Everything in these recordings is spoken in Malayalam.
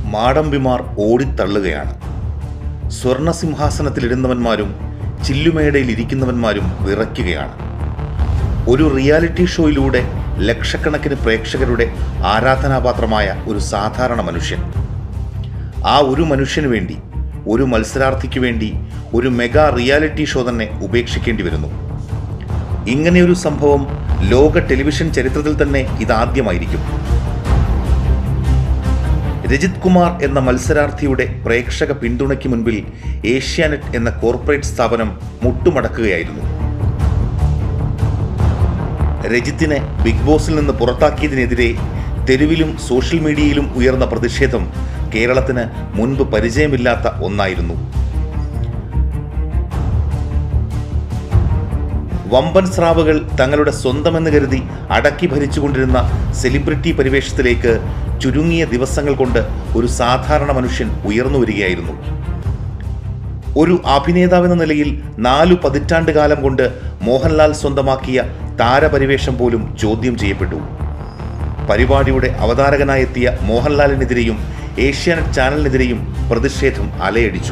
മാടമ്പിമാർ ഓടിത്തള്ളുകയാണ് സ്വർണസിംഹാസനത്തിലിരുന്നവന്മാരും ചില്ലുമേടയിൽ ഇരിക്കുന്നവന്മാരും വിറയ്ക്കുകയാണ് ഒരു റിയാലിറ്റി ഷോയിലൂടെ ലക്ഷക്കണക്കിന് പ്രേക്ഷകരുടെ ആരാധനാപാത്രമായ ഒരു സാധാരണ മനുഷ്യൻ ആ ഒരു മനുഷ്യന് വേണ്ടി ഒരു മത്സരാർത്ഥിക്ക് വേണ്ടി ഒരു മെഗാ റിയാലിറ്റി ഷോ തന്നെ ഉപേക്ഷിക്കേണ്ടി വരുന്നു ഇങ്ങനെയൊരു സംഭവം ലോക ടെലിവിഷൻ ചരിത്രത്തിൽ തന്നെ ഇതാദ്യമായിരിക്കും രജിത് കുമാർ എന്ന മത്സരാർത്ഥിയുടെ പ്രേക്ഷക പിന്തുണയ്ക്ക് മുൻപിൽ ഏഷ്യാനെറ്റ് എന്ന കോർപ്പറേറ്റ് സ്ഥാപനം മുട്ടുമടക്കുകയായിരുന്നു രജിത്തിനെ ബിഗ് ബോസിൽ നിന്ന് പുറത്താക്കിയതിനെതിരെ തെരുവിലും സോഷ്യൽ മീഡിയയിലും ഉയർന്ന പ്രതിഷേധം കേരളത്തിന് മുൻപ് പരിചയമില്ലാത്ത ഒന്നായിരുന്നു വമ്പൻ സ്രാവുകൾ തങ്ങളുടെ സ്വന്തമെന്ന് കരുതി അടക്കി ഭരിച്ചുകൊണ്ടിരുന്ന സെലിബ്രിറ്റി പരിവേഷത്തിലേക്ക് ചുരുങ്ങിയ ദിവസങ്ങൾ കൊണ്ട് ഒരു സാധാരണ മനുഷ്യൻ ഉയർന്നു വരികയായിരുന്നു ഒരു അഭിനേതാവെന്ന നിലയിൽ നാലു പതിറ്റാണ്ട് കാലം കൊണ്ട് മോഹൻലാൽ സ്വന്തമാക്കിയ താരപരിവേഷം പോലും ചോദ്യം ചെയ്യപ്പെട്ടു പരിപാടിയുടെ അവതാരകനായെത്തിയ മോഹൻലാലിനെതിരെയും ഏഷ്യാനെറ്റ് ചാനലിനെതിരെയും പ്രതിഷേധം അലയടിച്ചു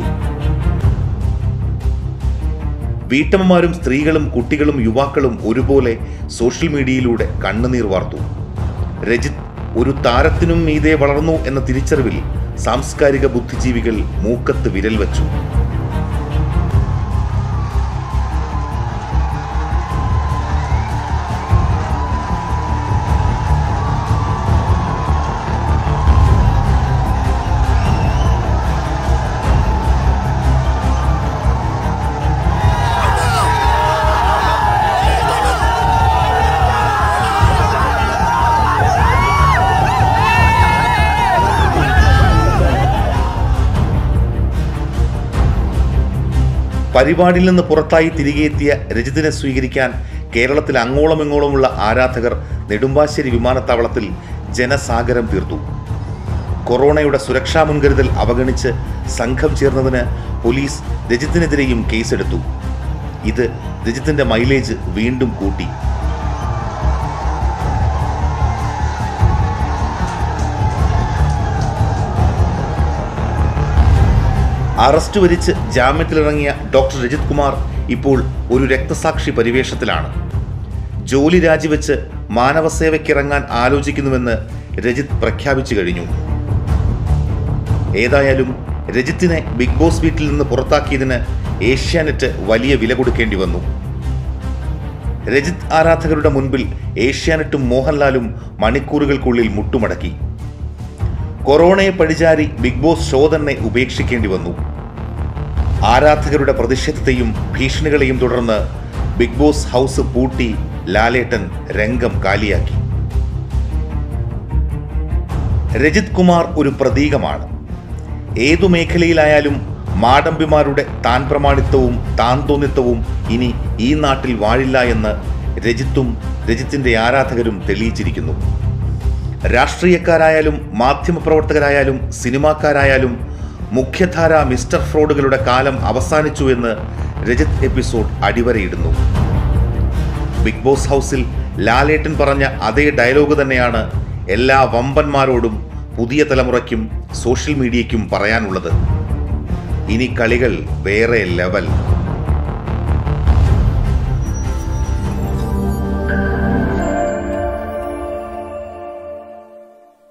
വീട്ടമ്മമാരും സ്ത്രീകളും കുട്ടികളും യുവാക്കളും ഒരുപോലെ സോഷ്യൽ മീഡിയയിലൂടെ കണ്ണുനീർ വാർത്തു രജിത് ഒരു താരത്തിനും മീതെ വളർന്നു എന്ന തിരിച്ചറിവിൽ സാംസ്കാരിക ബുദ്ധിജീവികൾ മൂക്കത്ത് വിരൽ വച്ചു പരിപാടിയിൽ നിന്ന് പുറത്തായി തിരികെ എത്തിയ രജിതിനെ സ്വീകരിക്കാൻ കേരളത്തിൽ അങ്ങോളം ഇങ്ങോളമുള്ള ആരാധകർ നെടുമ്പാശ്ശേരി വിമാനത്താവളത്തിൽ ജനസാഗരം തീർത്തു കൊറോണയുടെ സുരക്ഷാ മുൻകരുതൽ അവഗണിച്ച് സംഘം ചേർന്നതിന് പോലീസ് രജിത്തിനെതിരെയും കേസെടുത്തു ഇത് രജിത്തിന്റെ മൈലേജ് വീണ്ടും കൂട്ടി അറസ്റ്റ് വരിച്ച് ജാമ്യത്തിലിറങ്ങിയ ഡോക്ടർ രജിത് കുമാർ ഇപ്പോൾ ഒരു രക്തസാക്ഷി പരിവേഷത്തിലാണ് ജോലി രാജിവെച്ച് മാനവസേവയ്ക്കിറങ്ങാൻ ആലോചിക്കുന്നുവെന്ന് രജിത് പ്രഖ്യാപിച്ചു കഴിഞ്ഞു ഏതായാലും രജിത്തിനെ ബിഗ് ബോസ് വീട്ടിൽ നിന്ന് പുറത്താക്കിയതിന് ഏഷ്യാനെറ്റ് വലിയ വില കൊടുക്കേണ്ടി വന്നു രജിത് ആരാധകരുടെ മുൻപിൽ ഏഷ്യാനെറ്റും മോഹൻലാലും മണിക്കൂറുകൾക്കുള്ളിൽ മുട്ടുമടക്കി കൊറോണയെ പഴിചാരി ബിഗ് ബോസ് ഷോ തന്നെ ഉപേക്ഷിക്കേണ്ടി വന്നു ആരാധകരുടെ പ്രതിഷേധത്തെയും ഭീഷണികളെയും തുടർന്ന് ബിഗ് ബോസ് ഹൗസ് പൂട്ടി ലാലേട്ടൻ രംഗം കാലിയാക്കി രജിത് കുമാർ ഒരു പ്രതീകമാണ് ഏതു മേഖലയിലായാലും മാടമ്പിമാരുടെ താൻ പ്രമാണിത്വവും താൻ തോന്നിത്വവും ഇനി ഈ നാട്ടിൽ വാഴില്ല എന്ന് രജിത്തും രജിത്തിന്റെ ആരാധകരും തെളിയിച്ചിരിക്കുന്നു രാഷ്ട്രീയക്കാരായാലും മാധ്യമപ്രവർത്തകരായാലും സിനിമാക്കാരായാലും മുഖ്യധാര മിസ്റ്റർ ഫ്രോഡുകളുടെ കാലം അവസാനിച്ചു എന്ന് രജത് എപ്പിസോഡ് അടിവരയിടുന്നു ബിഗ് ബോസ് ഹൗസിൽ ലാലേട്ടൻ പറഞ്ഞ അതേ ഡയലോഗ് തന്നെയാണ് എല്ലാ വമ്പന്മാരോടും പുതിയ തലമുറയ്ക്കും സോഷ്യൽ മീഡിയയ്ക്കും പറയാനുള്ളത് ഇനി കളികൾ വേറെ ലെവൽ